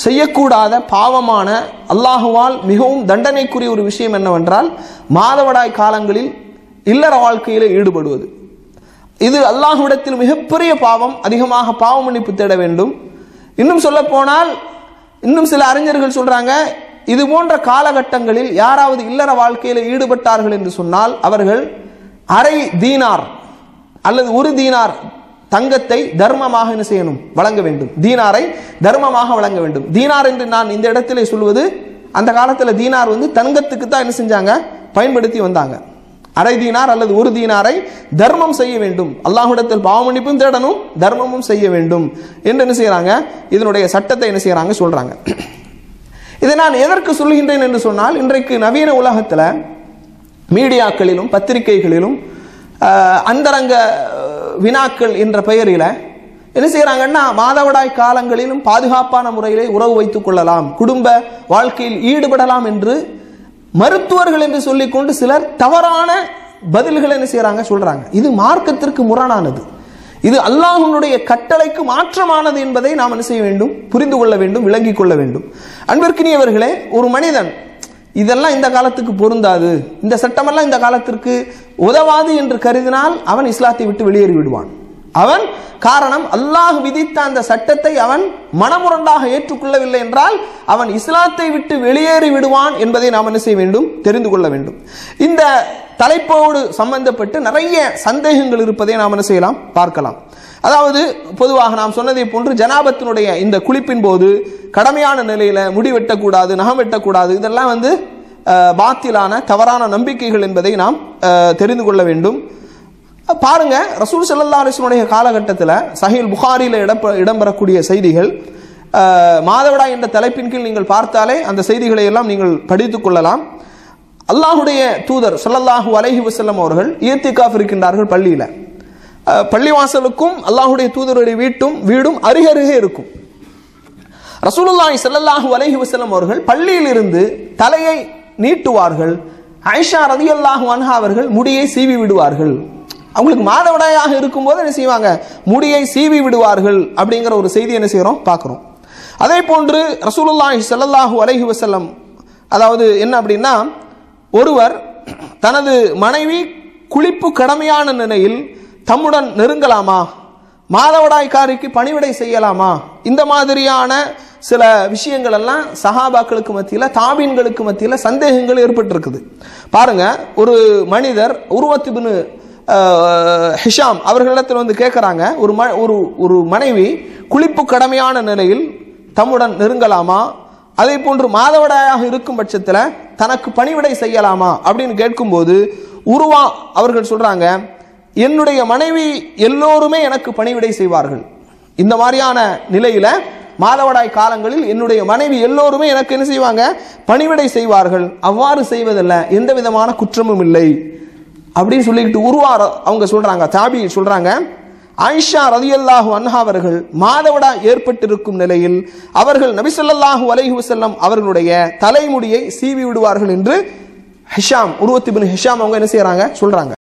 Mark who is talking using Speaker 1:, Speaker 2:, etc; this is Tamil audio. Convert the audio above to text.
Speaker 1: செய்யக்கூடாத பாவமான அல்லாஹுவால் மிகவும் தண்டனைக்குரிய ஒரு விஷயம் என்னவென்றால் மாதவிடாய் காலங்களில் இல்லற வாழ்க்கையிலே ஈடுபடுவது இது அல்லாஹ்விடத்தில் மிகப்பெரிய பாவம் அதிகமாக பாவ மன்னிப்பு தேட வேண்டும் இன்னும் சொல்ல போனால் இன்னும் சில அறிஞர்கள் சொல்றாங்க இது போன்ற காலகட்டங்களில் யாராவது இல்லற வாழ்க்கையில் ஈடுபட்டார்கள் என்று சொன்னால் அவர்கள் அரை தீனார் அல்லது ஒரு தீனார் தங்கத்தை தர்மமாக என்ன செய்யணும் வழங்க வேண்டும் தீனாரை தர்மமாக வழங்க வேண்டும் தீனார் என்று நான் இந்த இடத்திலே சொல்வது அந்த காலத்தில் தீனார் வந்து தங்கத்துக்கு தான் என்ன செஞ்சாங்க பயன்படுத்தி வந்தாங்க அரை தீனார் அல்லது ஒரு தீனாரை தர்மம் செய்ய வேண்டும் அல்லாஹ்விடத்தில் பாவமன்னிப்பும் தேடணும் தர்மமும் செய்ய வேண்டும் என்று என்ன செய்யறாங்க இதனுடைய சட்டத்தை என்ன செய்யறாங்க சொல்றாங்க இதை நான் எதற்கு சொல்கின்றேன் என்று சொன்னால் இன்றைக்கு நவீன உலகத்தில் மீடியாக்களிலும் பத்திரிகைகளிலும் ஆஹ், அந்தரங்க ஆஹ், வினாக்கள் என்ற பெயரில் என்ன செய்யறாங்கன்னா மாதவிடாய் காலங்களிலும் பாதுகாப்பான முறையிலே உறவு வைத்துக் கொள்ளலாம் குடும்ப வாழ்க்கையில் ஈடுபடலாம் என்று மருத்துவர்கள் என்று சொல்லிக்கொண்டு சிலர் தவறான பதில்களை என்ன செய்யறாங்க சொல்றாங்க இது மார்க்கத்திற்கு முரணானது இது அல்லாஹ்வுடைய கட்டளைக்கு மாற்றமானது என்பதை நாம் என்ன செய்ய வேண்டும் புரிந்து கொள்ள வேண்டும் விளங்கிக் கொள்ள வேண்டும் அன்பிற்கினியவர்களே ஒரு மனிதன் இதெல்லாம் இந்த காலத்துக்கு பொருந்தாது இந்த சட்டமெல்லாம் இந்த காலத்திற்கு உதவாது என்று கருதினால் அவன் இஸ்லாத்தை விட்டு வெளியேறி விடுவான் அவன் காரணம் அல்லாஹ் விதித்த அந்த சட்டத்தை அவன் மனமுரண்டாக ஏற்றுக்கொள்ளவில்லை என்றால் அவன் இஸ்லாத்தை விட்டு வெளியேறி விடுவான் என்பதை நாம் என்ன செய்ய வேண்டும் தெரிந்து கொள்ள வேண்டும் இந்த தலைப்போடு சம்பந்தப்பட்டு நிறைய சந்தேகங்கள் இருப்பதை நாம் என்ன செய்யலாம் பார்க்கலாம் அதாவது பொதுவாக நாம் சொன்னதை போன்று ஜனாபத்தினுடைய இந்த குளிப்பின் போது கடமையான நிலையில முடி வெட்டக்கூடாது நகம் வெட்டக்கூடாது இதெல்லாம் வந்து அஹ், பாத்திலான தவறான நம்பிக்கைகள் என்பதை நாம் அஹ், தெரிந்து கொள்ள வேண்டும் பாருங்க ரசூல் ஸல்லல்லாஹு அலைஹி வஸல்லம் காலகட்டத்தில் சஹீல் புகாரியில் இடம் இடம்பெறக்கூடிய செய்திகள் அஹ், மாதவிடாய் என்ற தலைப்பின் கீழ் நீங்கள் பார்த்தாலே அந்த செய்திகளை எல்லாம் நீங்கள் படித்துக் கொள்ளலாம் அல்லாஹுடைய தூதர் ஸல்லல்லாஹு அலைஹி வஸல்லம் அவர்கள் ஈர்த்திகாஃப் இருக்கின்றார்கள் பள்ளியில் அஹ், பள்ளிவாசலுக்கும் அல்லாஹுடைய தூதருடைய வீட்டும் வீடும் அருகருகே இருக்கும் ரசூலுல்லாஹி ஸல்லல்லாஹு அலைஹி வஸல்லம் அவர்கள் பள்ளியில் இருந்து தலையை நீட்டுவார்கள் ஆயிஷா ரதியல்லாஹு அன்ஹா அவர்கள் முடியை சீவி விடுவார்கள் அவங்களுக்கு மாதவிடாயாக இருக்கும்போது என்ன செய்வாங்க முடியை சீவி விடுவார்கள் அப்படிங்கிற ஒரு செய்தி என்ன செய்கிறோம் பார்க்குறோம் அதே போன்று ரசூலுல்லாஹி ஸல்லல்லாஹு அலைஹி வஸல்லம் அதாவது என்ன அப்படின்னா ஒருவர் தனது மனைவி குளிப்பு கடமையான நிலையில் தம்முடன் நெருங்கலாமா மாதவிடாய்க்காரிக்கு பணிவிடை செய்யலாமா இந்த மாதிரியான சில விஷயங்கள் எல்லாம் சஹாபாக்களுக்கு மத்தியில் தாபீன்களுக்கு மத்தியில் சந்தேகங்கள் ஏற்பட்டிருக்குது பாருங்க ஒரு மனிதர் உருவத்திபின் ஹிஷாம் அவர்களிடத்தில் வந்து கேட்குறாங்க ஒரு ம ஒரு ஒரு மனைவி குளிப்பு கடமையான நிலையில் தம்முடன் நெருங்கலாமா அதே போன்று மாதவிடாயாக இருக்கும் பட்சத்தில் தனக்கு பணிவிடை செய்யலாமா அப்படின்னு கேட்கும்போது உருவா அவர்கள் சொல்றாங்க என்னுடைய மனைவி எல்லோருமே எனக்கு பணிவிடை செய்வார்கள் இந்த மாதிரியான நிலையில மாதவிடாய் காலங்களில் என்னுடைய மனைவி எல்லோருமே எனக்கு என்ன செய்வாங்க பணிவிடை செய்வார்கள் அவ்வாறு செய்வதில்ல எந்த விதமான குற்றமும் இல்லை அப்படின்னு சொல்லிக்கிட்டு உருவார அவங்க சொல்றாங்க தாபி சொல்றாங்க ஆயிஷா ரதியல்லாஹு அன்ஹா அவர்கள் மாதவிடா ஏற்பட்டிருக்கும் நிலையில் அவர்கள் நபிசல்லாஹு அலைஹி வஸல்லம் அவர்களுடைய தலைமுடியை சீவி விடுவார்கள் என்று ஹிஷாம் உருவத்திபின் ஹிஷாம் அவங்க என்ன செய்யறாங்க சொல்றாங்க